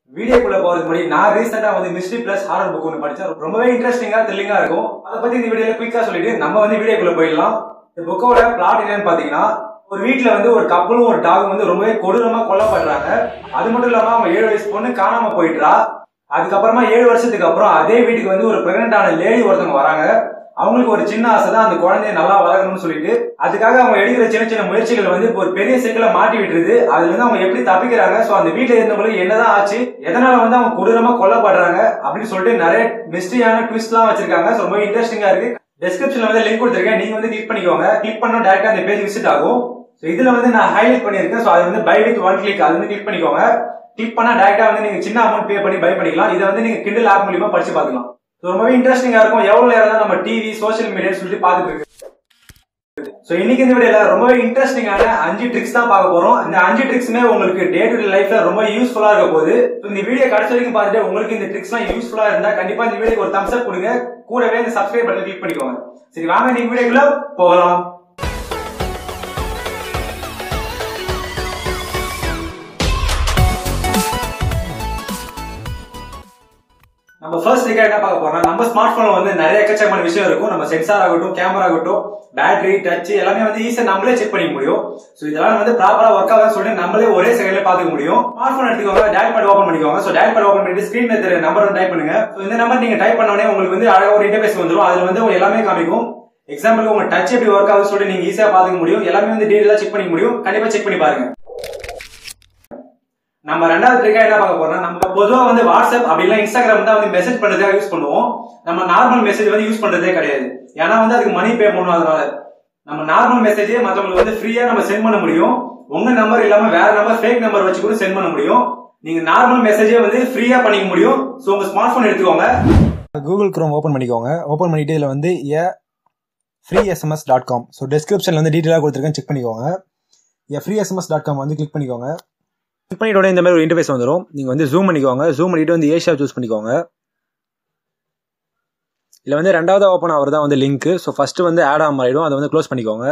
வீடியோக்குள்ள போறதுக்கு முன்னாடி நான் ரீசெண்டா வந்து மிஸ்ட்ரி பிளஸ் ஹாரர் புக் ஒன்று படிச்சேன் ரொம்பவே இன்ட்ரெஸ்டிங்கா த்ரில்லிங்கா இருக்கும் அதை பத்தி இந்த வீடியோல குயிக்கா சொல்லிட்டு நம்ம வந்து வீடியோக்குள்ள போயிடலாம் இந்த புக்கோட பிளாட் என்னன்னு பாத்தீங்கன்னா ஒரு வீட்ல வந்து ஒரு கப்பலும் ஒரு டாகும் வந்து ரொம்பவே கொடூரமா கொல்லப்படுறாங்க அது மட்டும் இல்லாம அவங்க ஏழு வயசு பொண்ணு காணாம போயிடுறா அதுக்கப்புறமா ஏழு வருஷத்துக்கு அப்புறம் அதே வீட்டுக்கு வந்து ஒரு பிரெக்னென்ட் ஆன லேடி ஒருத்தவங்க வராங்க அவங்களுக்கு ஒரு சின்ன ஆசை தான் அந்த குழந்தைய நல்லா வளர்க்கணும்னு சொல்லிட்டு அதுக்காக அவங்க எடுக்கிற சின்ன சின்ன முயற்சிகள் வந்து இப்போ ஒரு பெரிய சிக்கலை மாட்டி விட்டுருது அதுல இருந்து அவங்க எப்படி தப்பிக்கிறாங்க சோ அந்த வீட்டுல இருந்தவங்களுக்கு என்னதான் ஆச்சு எதனால வந்து அவங்க கொடூரமா கொல்லப்படுறாங்க அப்படின்னு சொல்லிட்டு நிறைய மிஸ்ட்ரியான ட்விஸ்ட் எல்லாம் வச்சிருக்காங்க So, ரொம்ப இன்ட்ரெஸ்டிங்கா இருக்கு டிஸ்கிரிப்ஷன்ல வந்து லிங்க் கொடுத்துருக்கேன் நீங்க வந்து கிளிக் பண்ணிக்கோங்க கிளிக் பண்ணா டேரக்டா அந்த பேஜ் விசிட் ஆகும் ஸோ இதுல வந்து நான் ஹைலைட் பண்ணியிருக்கேன் ஸோ அது வந்து பை வித் ஒன் கிளிக் அது வந்து கிளிக் பண்ணிக்கோங்க கிளிக் பண்ணா டேரக்டா வந்து நீங்க சின்ன அமௌண்ட் பே பண்ணி பை பண்ணிக்கலாம் இதை வந்து நீங்க கிண்டில் ஆப் மூலியமா படிச்சு பார்த்துக்கலாம் ஸோ ரொம்பவே இன்ட்ரெஸ்டிங்கா இருக்கும் எவ்வளவு நேரம் தான் நம்ம டிவி சோஷியல் மீடியா சொல்லிட்டு பார்த்துட்டு இருக்கு ஸோ இன்னைக்கு இந்த வீடியோல ரொம்பவே இன்ட்ரெஸ்டிங்கான அஞ்சு ட்ரிக்ஸ் தான் பார்க்க போறோம் இந்த அஞ்சு ட்ரிக்ஸுமே உங்களுக்கு டே டு டே லைஃப்ல ரொம்ப யூஸ்ஃபுல்லா இருக்க போகுது So, இந்த வீடியோ கடைசி வரைக்கும் பார்த்துட்டு உங்களுக்கு இந்த ட்ரிக்ஸ்லாம் யூஸ்ஃபுல்லா இருந்தா கண்டிப்பா இந்த வீடியோக்கு ஒரு தம்ஸ் அப் கொடுங்க கூடவே இந்த சப்ஸ்கிரைப் பட்டன் கிளிக் பண்ணிக்கோங்க சரி வாங்க நீங்க வீடியோக்குள்ள போகலாம் நம்ம ஃபர்ஸ்ட் ட்ரிக்கா என்ன பார்க்க போறோம்னா நம்ம ஸ்மார்ட் போன்ல வந்து நிறைய எக்கச்சக்கமான விஷயம் இருக்கும் நம்ம சென்சார் ஆகட்டும் கேமரா ஆகட்டும் பேட்டரி டச் எல்லாமே வந்து ஈஸியா நம்மளே செக் பண்ணிக்க முடியும் சோ இதெல்லாம் வந்து ப்ராப்பரா ஒர்க் ஆகுதுன்னு சொல்லிட்டு நம்மளே ஒரே செகண்ட்ல பாத்துக்க முடியும் ஸ்மார்ட் போன் எடுத்துக்கோங்க டயல் பேட் ஓபன் பண்ணிக்கோங்க சோ டயல் பேட் ஓபன் பண்ணிட்டு ஸ்கிரீன்ல தெரிய நம்பர் வந்து டைப் பண்ணுங்க So, இந்த நம்பர் நீங்க டைப் பண்ண உடனே உங்களுக்கு வந்து அழகா ஒரு இன்டர்ஃபேஸ் வந்துரும் அதுல வந்து உங்களுக்கு எல்லாமே காமிக்கும் எக்ஸாம்பிளுக்கு உங்க டச் எப்படி ஒர்க் ஆகுதுன்னு சொல்லிட்டு நீங்க ஈஸியா பாத்துக்க முடியும் எல்லாமே வந்து டீடைலா செக் பண்ணிக்க முடியும் கண்டிப்பா செக் பண்ணி பாருங்க நம்ம ரெண்டாவது ட்ரிக்கா என்ன பார்க்க போறோம்னா நம்ம பொதுவா வந்து வாட்ஸ்அப் அப்படி இல்ல இன்ஸ்டாகிராம் தான் வந்து மெசேஜ் பண்றதுக்காக யூஸ் பண்ணுவோம் நம்ம நார்மல் மெசேஜ் வந்து யூஸ் பண்றதே கிடையாது ஏன்னா வந்து அதுக்கு மணி பே பண்ணணும் அதனால நம்ம நார்மல் மெசேஜே மத்தவங்களுக்கு வந்து ஃப்ரீயா நம்ம சென்ட் பண்ண முடியும் உங்க நம்பர் இல்லாம வேற நம்பர் ஃபேக் நம்பர் வச்சு கூட சென்ட் பண்ண முடியும் நீங்க நார்மல் மெசேஜே வந்து ஃப்ரீயா பண்ணிக்க முடியும் சோ உங்க ஸ்மார்ட் போன் எடுத்துக்கோங்க கூகுள் க்ரோம் ஓப்பன் பண்ணிக்கோங்க ஓப்பன் பண்ணிட்டு இதில் வந்து a free SMS dot com so டிஸ்கிரிப்ஷனில் வந்து டீட்டெயிலாக கொடுத்துருக்கேன் செக் பண்ணிக்கோங்க a free SMS dot com வந்து கிளிக் பண்ணிக்கோங்க கிளிக் பண்ணிட்ட உடனே இந்த மாதிரி ஒரு இன்டர்ஃபேஸ் வந்துடும் நீங்கள் வந்து ஜூம் பண்ணிக்கோங்க ஜூம் பண்ணிட்டு வந்து ஏஷியா சூஸ் பண்ணிக்கோங்க இதில் வந்து ரெண்டாவது ஓப்பன் ஆகிறது தான் வந்து லிங்க்கு ஸோ ஃபஸ்ட்டு வந்து ஆட் ஆம் ஆகிடும் அதை வந்து க்ளோஸ் பண்ணிக்கோங்க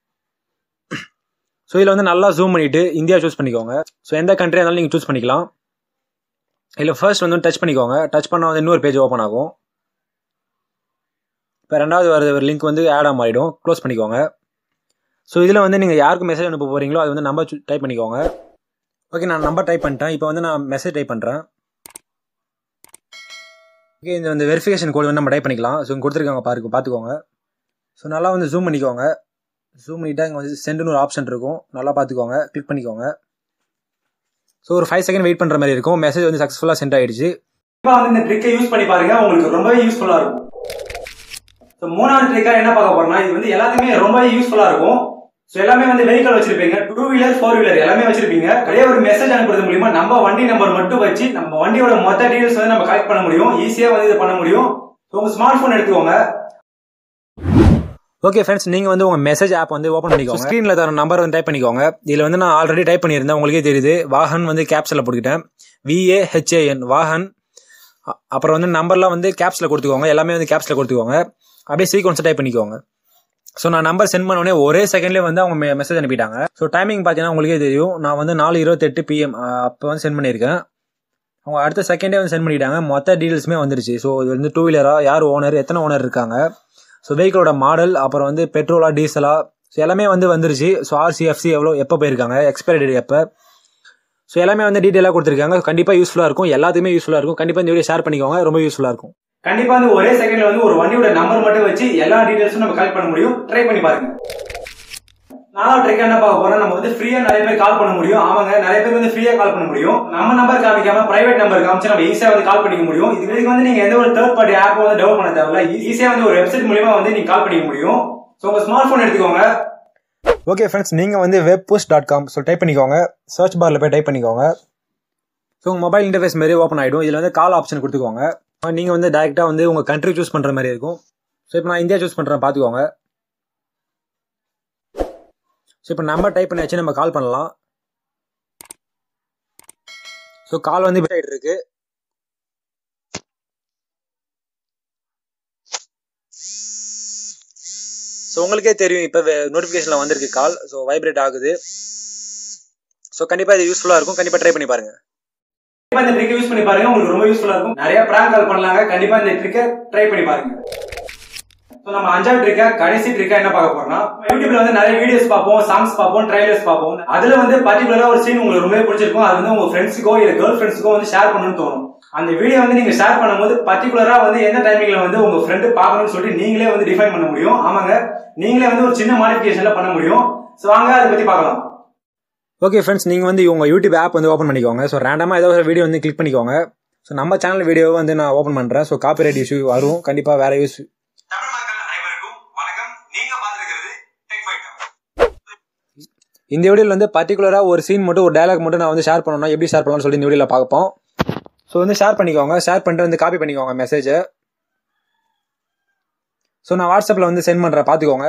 ஸோ இதில் வந்து நல்லா ஜூம் பண்ணிவிட்டு இந்தியா சூஸ் பண்ணிக்கோங்க ஸோ எந்த கண்ட்ரியாக இருந்தாலும் நீங்கள் சூஸ் பண்ணிக்கலாம் இதில் ஃபர்ஸ்ட் வந்து டச் பண்ணிக்கோங்க டச் பண்ணால் வந்து இன்னொரு பேஜ் ஓப்பன் ஆகும் இப்போ ரெண்டாவது வர ஒரு லிங்க் வந்து ஆட் ஆம் ஆகிடும் க்ளோஸ் பண்ணிக்கோங்க ஸோ இதில் வந்து நீங்கள் யாருக்கு மெசேஜ் அனுப்ப போகிறீங்களோ அது வந்து நம்பர் டைப் பண்ணிக்கோங்க ஓகே நான் நம்பர் டைப் பண்ணிட்டேன் இப்போ வந்து நான் மெசேஜ் டைப் பண்ணுறேன் ஓகே இந்த வந்து வெரிஃபிகேஷன் கோடு வந்து நம்ம டைப் பண்ணிக்கலாம் ஸோ இங்கே கொடுத்துருக்காங்க பாருங்க பார்த்துக்கோங்க ஸோ நல்லா வந்து ஜூம் பண்ணிக்கோங்க ஜூம் பண்ணிட்டா இங்கே வந்து சென்டுன்னு ஒரு ஆப்ஷன் இருக்கும் நல்லா பார்த்துக்கோங்க கிளிக் பண்ணிக்கோங்க ஸோ ஒரு ஃபைவ் செகண்ட் வெயிட் பண்ணுற மாதிரி இருக்கும் மெசேஜ் வந்து சக்ஸஸ்ஃபுல்லாக சென்ட் ஆயிடுச்சு கண்டிப்பா வந்து இந்த ட்ரிக்கை யூஸ் பண்ணி பாருங்க உங்களுக்கு ரொம்பவே யூஸ்ஃபுல்லா இருக்கும் ஸோ மூணாவது ட்ரிக்கா என்ன பார்க்க போறோம்னா இது வந்து எல்லாத்துக்குமே ரொம்பவே யூஸ்ஃபுல்லா இருக்கும் ஸோ எல்லாமே வந்து வெஹிக்கல் வச்சிருப்பீங்க டூ வீலர் ஃபோர் வீலர் எல்லாமே வச்சிருப்பீங்க ஒரே ஒரு மெசேஜ் அனுப்புறது மூலியமா நம்ம வண்டி நம்பர் மட்டும் வச்சு நம்ம வண்டியோட மொத்த டீடைல்ஸ் வந்து நம்ம கலெக்ட் பண்ண முடியும் ஈஸியா வந்து இதை பண்ண முடியும் ஸோ உங்க ஸ்மார்ட் போன் எடுத்துக்கோங்க ஓகே ஃப்ரெண்ட்ஸ் நீங்கள் வந்து உங்கள் மெசேஜ் ஆப் வந்து ஓப்பன் பண்ணிக்கோங்க ஸ்க்ரீனில் தர நம்பர் வந்து டைப் பண்ணிக்கோங்க இதில் வந்து நான் ஆல்ரெடி டைப் பண்ணியிருந்தேன் உங்களுக்கே தெரியுது வாகன் வந்து கேப்ஸில் போட்டுக்கிட்டேன் விஏஹெச்ஏஎன் வாகன் அ- அப்புறம் வந்து நம்பர்லாம் வந்து கேப்ஸில் கொடுத்துக்கோங்க எல்லாமே வந்து கேப்ஸில் கொடுத்துக்கோங்க அப்படியே சீக்வன்ஸை டைப் பண்ணிக்கோங்க ஸோ நான் நம்பர் சென்ட் பண்ண உடனே ஒரே செகண்ட்லேயே வந்து அவங்க மெசேஜ் அனுப்பிட்டாங்க ஸோ டைமிங் பார்த்தீங்கன்னா உங்களுக்கே தெரியும் நான் வந்து நாலு இருபத்தெட்டு பிஎம் அப்போ வந்து சென்ட் பண்ணியிருக்கேன் அவங்க அடுத்த செகண்டே வந்து சென்ட் பண்ணிட்டாங்க மொத்த டீடைல்ஸுமே வந்துருச்சு ஸோ இது வந்து டூ வீலரா யார் ஓனர் எத்தனை ஓனர் இருக்காங்க ஸோ வெஹிக்கிளோட மாடல் அப்புறம் வந்து பெட்ரோலா டீசலா ஸோ எல்லாமே வந்து வந்துருச்சு ஸோ ஆர்சிஎஃப்சி எவ்வளோ எப்போ போயிருக்காங்க எக்ஸ்பைரி டேட் எப்போ ஸோ எல்லாமே வந்து டீட்டெயிலாக கொடுத்துருக்காங்க கண்டிப்பாக யூஸ்ஃபுல்லாக இருக்கும் எல்லாத்துக்குமே யூஸ்ஃபுல்லாக இருக்கும் கண்டிப்பாக இந்த வீடியோ ஷேர் பண்ணிக்கோங்க ரொம்ப யூஸ்ஃபுல்லாக இருக்கும் கண்டிப்பா வந்து ஒரே செகண்ட்ல வந்து ஒரு வண்டியோட நம்பர் மட்டும் வச்சு எல்லா டீடைல்ஸும் நம்ம கலெக்ட் பண்ண முடியும் ட்ரை பண்ணி பாருங்க நாலாவது ட்ரிக் என்ன பார்க்க போறோம் நம்ம வந்து ஃப்ரீயா நிறைய பேர் கால் பண்ண முடியும் ஆமாங்க நிறைய பேர் வந்து ஃப்ரீயா கால் பண்ண முடியும் நம்ம நம்பர் காமிக்காம பிரைவேட் நம்பர் காமிச்சு நம்ம ஈஸியா வந்து கால் பண்ணிக்க முடியும் இதுக்கு வந்து நீங்க எந்த ஒரு தேர்ட் பார்ட்டி ஆப் வந்து டெவலப் பண்ண தேவையில்ல ஈஸியா வந்து ஒரு வெப்சைட் மூலியமா வந்து நீங்க கால் பண்ணிக்க முடியும் ஸோ உங்க ஸ்மார்ட் போன் எடுத்துக்கோங்க ஓகே ஃப்ரெண்ட்ஸ் நீங்கள் வந்து web push dot com so type பண்ணிக்கோங்க சர்ச் பாரில் போய் டைப் பண்ணிக்கோங்க ஸோ உங்கள் மொபைல் இன்டர்ஃபேஸ் மாதிரி ஓப்பன் ஆகிடும் இதில் வந்து கால் ஆப்ஷன் கொடுத்துக்கோங்க நீங்கள் வந்து டேரெக்டாக வந்து உங்கள் கண்ட்ரி சூஸ் பண்ணுற மாதிரி இருக்கும் ஸோ இப்போ நான் இந்தியா சூஸ் பண்ணுறேன் பார்த்துக்கோங்க ஸோ இப்போ நம்பர் டைப் பண்ணியாச்சு நம்ம கால் பண்ணலாம் ஸோ கால் வந்து ஆகிட்டு இருக்கு ஸோ உங்களுக்கே தெரியும் இப்போ நோட்டிஃபிகேஷனில் வந்திருக்கு கால் ஸோ வைப்ரேட் ஆகுது ஸோ கண்டிப்பாக இது யூஸ்ஃபுல்லாக இருக்கும் கண்டிப்பாக ட்ரை பண்ணி பாருங்கள் கண்டிப்பா இந்த ட்ரிக் யூஸ் பண்ணி பாருங்க உங்களுக்கு ரொம்ப யூஸ்ஃபுல்லா இருக்கும் நிறைய பிராங்க் கால் பண்ணலாங்க கண்டிப்பா இந்த ட்ரிக்கை ட்ரை பண்ணி பாருங்க ஸோ நம்ம அஞ்சாவது ட்ரிக்கா கடைசி ட்ரிக்கா என்ன பார்க்க போறோம்னா யூடியூப்ல வந்து நிறைய வீடியோஸ் பார்ப்போம் சாங்ஸ் பார்ப்போம் ட்ரைலர்ஸ் பார்ப்போம் அதுல வந்து பர்டிகுலரா ஒரு சீன் உங்களுக்கு ரொம்பவே பிடிச்சிருக்கும் அது வந்து உங்க ஃப்ரெண்ட்ஸுக்கோ இல்ல கேர்ள் ஃப்ரெண்ட்ஸுக்கோ வந்து ஷேர் பண்ணணும்னு தோணும் அந்த வீடியோ வந்து நீங்க ஷேர் பண்ணும்போது பர்டிகுலரா வந்து எந்த டைமிங்ல வந்து உங்க ஃப்ரெண்டு பார்க்கணும்னு சொல்லிட்டு நீங்களே வந்து டிஃபைன் பண்ண முடியும் ஆமாங்க நீங்களே வந்து ஒரு சின்ன மாடிஃபிகேஷன்ல பண்ண முடியும் ஸோ வாங்க அதை பத்தி பார்க்கலாம் ஓகே ஃப்ரெண்ட்ஸ் நீங்கள் வந்து உங்கள் யூடியூப் ஆப் வந்து ஓப்பன் பண்ணிக்கோங்க ஸோ ரேண்டமாக ஏதோ ஒரு வீடியோ வந்து கிளிக் பண்ணிக்கோங்க ஸோ நம்ம சேனல் வீடியோவை வந்து நான் ஓப்பன் பண்ணுறேன் ஸோ காப்பிரைட் இஷ்யூ வரும் கண்டிப்பாக வேறு யூஸ் தமிழ் மக்கள் அனைவருக்கும் வணக்கம் நீங்க பார்த்திருக்கிறது டெக் ஃபைட் இந்த வீடியோவில் வந்து பர்டிகுலராக ஒரு சீன் மட்டும் ஒரு டயலாக் மட்டும் நான் வந்து ஷேர் பண்ணணும் எப்படி ஷேர் பண்ணலாம்னு சொல்லி இந்த வீடியோவில் பார்ப்போம் ஸோ வந்து ஷேர் பண்ணிக்கோங்க ஷேர் பண்ணிட்டு வந்து காப்பி பண்ணிக்கோங்க மெசேஜை ஸோ நான் வாட்ஸ்அப்பில் வந்து சென்ட் பண்ணுறேன் பார்த்துக்கோங்க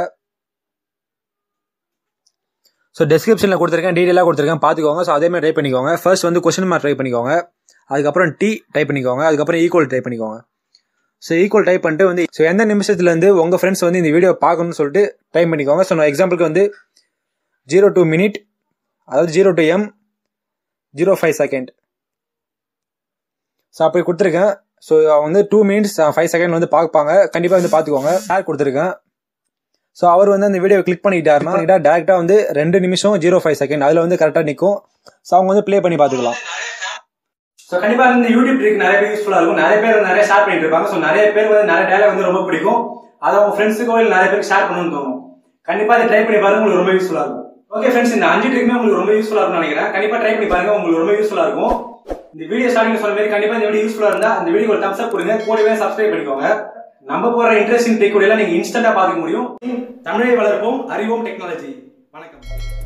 ஸோ டெஸ்கிரிப்ஷனில் கொடுத்துருக்கேன் டீட்டெயிலாக கொடுத்துருக்கேன் பார்த்துக்கோங்க ஸோ அதே மாதிரி டைப் பண்ணிக்கோங்க ஃபர்ஸ்ட் வந்து கொஸ்டின் மார்க் டைப் பண்ணிக்கோங்க அதுக்கப்புறம் டி டைப் பண்ணிக்கோங்க அதுக்கப்புறம் ஈக்குவல் டைப் பண்ணிக்கோங்க ஸோ ஈக்குவல் டைப் பண்ணிட்டு வந்து ஸோ எந்த நிமிஷத்துலேருந்து உங்கள் ஃப்ரெண்ட்ஸ் வந்து இந்த வீடியோ பார்க்கணும்னு சொல்லிட்டு டைப் பண்ணிக்கோங்க ஸோ நான் எக்ஸாம்பிளுக்கு வந்து ஜீரோ டூ மினிட் அதாவது zero two M zero five second so அப்படி கொடுத்துருக்கேன் ஸோ வந்து டூ மினிட்ஸ் ஃபைவ் செகண்ட் வந்து பார்ப்பாங்க கண்டிப்பாக வந்து பார்த்துக்கோங்க ஷேர் கொடுத்துருக்கேன் ஸோ அவர் வந்து அந்த வீடியோ கிளிக் பண்ணிக்கிட்டாருன்னா டேரெக்டாக வந்து ரெண்டு நிமிஷம் ஜீரோ ஃபைவ் செகண்ட் அதில் வந்து கரெக்டாக நிற்கும் ஸோ அவங்க வந்து ப்ளே பண்ணி பார்த்துக்கலாம் ஸோ கண்டிப்பா இந்த யூடியூப் ட்ரிக் நிறைய பேர் யூஸ்ஃபுல்லா இருக்கும் நிறைய பேர் வந்து நிறைய ஷேர் பண்ணிட்டு இருப்பாங்க ஸோ நிறைய பேர் வந்து நிறைய டேலாக் வந்து ரொம்ப பிடிக்கும் அதை உங்க ஃப்ரெண்ட்ஸுக்கோ இல்லை நிறைய பேருக்கு ஷேர் பண்ணணும்னு தோணும் கண்டிப்பா அதை ட்ரை பண்ணி பாருங்க உங்களுக்கு ரொம்ப யூஸ்ஃபுல்லா இருக்கும் ஓகே ஃப்ரெண்ட்ஸ் இந்த அஞ்சு ட்ரிக்குமே உங்களுக்கு ரொம்ப யூஸ்ஃபுல்லா இருக்கும்னு நினைக்கிறேன் கண்டிப்பா ட்ரை பண்ணி பாருங்க உங்களுக்கு ரொம்ப யூஸ்ஃபுல்லா இருக்கும் இந்த வீடியோ ஸ்டார்டிங் சொன்ன மாதிரி கண்டிப்பா இந்த வீடியோ யூஸ்ஃபுல்லா இருந்தா அந்த வீடியோ ஒரு தம்ஸ் அப் கொடுங்க கூடவே சப்ஸ்கிரைப் பண்ணிக்கோங்க நம்ம போற இன்ட்ரெஸ்டிங் ட்ரிக் கூட நீங்க இன்ஸ்டன்டா பாத்துக்க முடியும் தமிழை வளர்ப்போம் அறிவோம் டெக்னாலஜி வணக்கம்